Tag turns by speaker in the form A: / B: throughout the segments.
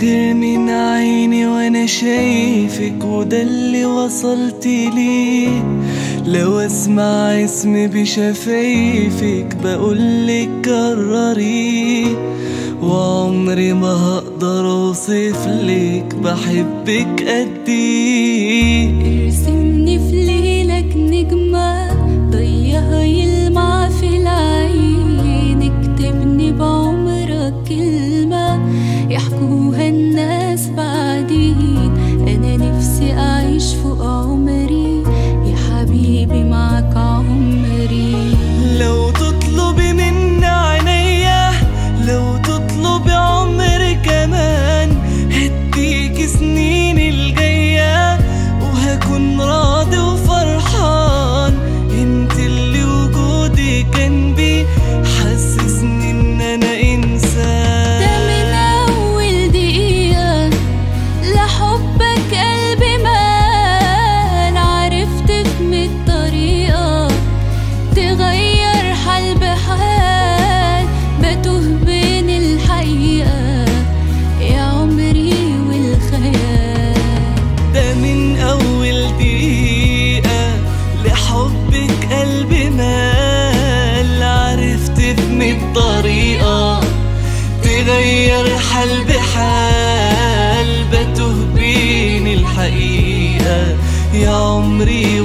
A: خير من عيني وانا شايفك وده اللي وصلت ليه لو اسمع اسمي بشفايفك بقولك كرري وعمري ما هقدر اوصف لك بحبك قد ايه
B: ارسمني في ليلك نجمة ضيها يلمع في العين اكتبني بعمرك كلمة يحكوها الناس بعدين أنا نفسي أعيش فوق عمري يا حبيبي معك عمري
A: لو تطلبي مني عينيا لو تطلبي عمري كمان هديك سنين الجاية وهكون راضي وفرحان انت اللي وجودي جنبي حسسني ان انا انسان
B: ده من أول دقيقة لحبك قلبي مال عرفت في طريقة تغير حال بحال بتوه بين الحقيقة يا عمري والخيال
A: ده من أول دقيقة لحبك قلبي مال عرفت بمية طريقة تغير حال بحال بتوه بين الحقيقة يا عمري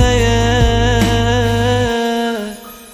A: والخيال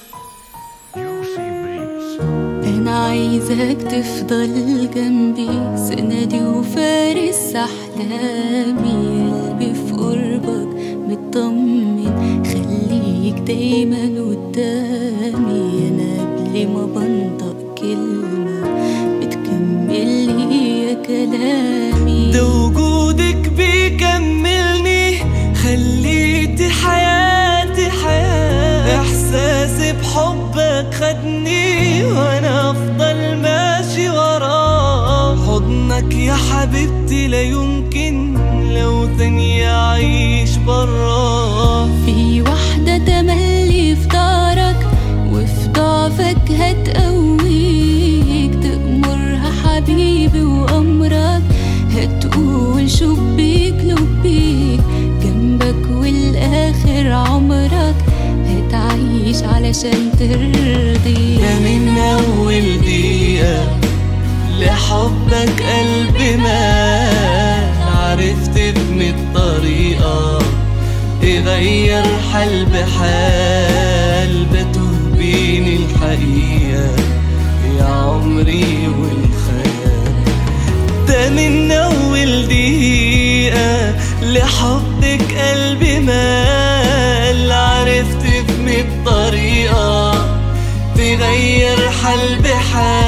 B: أنا عايزك تفضل جنبي سندي وفارس أحلامي قلبي في قربك مطمن خليك دايما قدامي أنا قبل ما بنطق كلمة بتكمل لي كلامي
A: ده وجودك بيكملني خليتي حياتي حياة إحساسي بحبك خدني وأنا أفضل ماشي وراه حضنك يا حبيبتي لا يمكن لو ثانية أعيش براه
B: في واحدة تملي في دارك وفي ضعفك هتقويك تأمرها حبيبي وأمرك هتقول شبيك لبيك جنبك والآخر عمرك هتعيش علشان ترضيك
A: ده من أول دقيقة لحبك قلبي مال عرفت بمية طريقة تغير حال بحال بتوه بين الحقيقة يا عمري والخيال ده من أول دقيقة لحبك قلبي مال عرفت بمية طريقة تغير حال بحال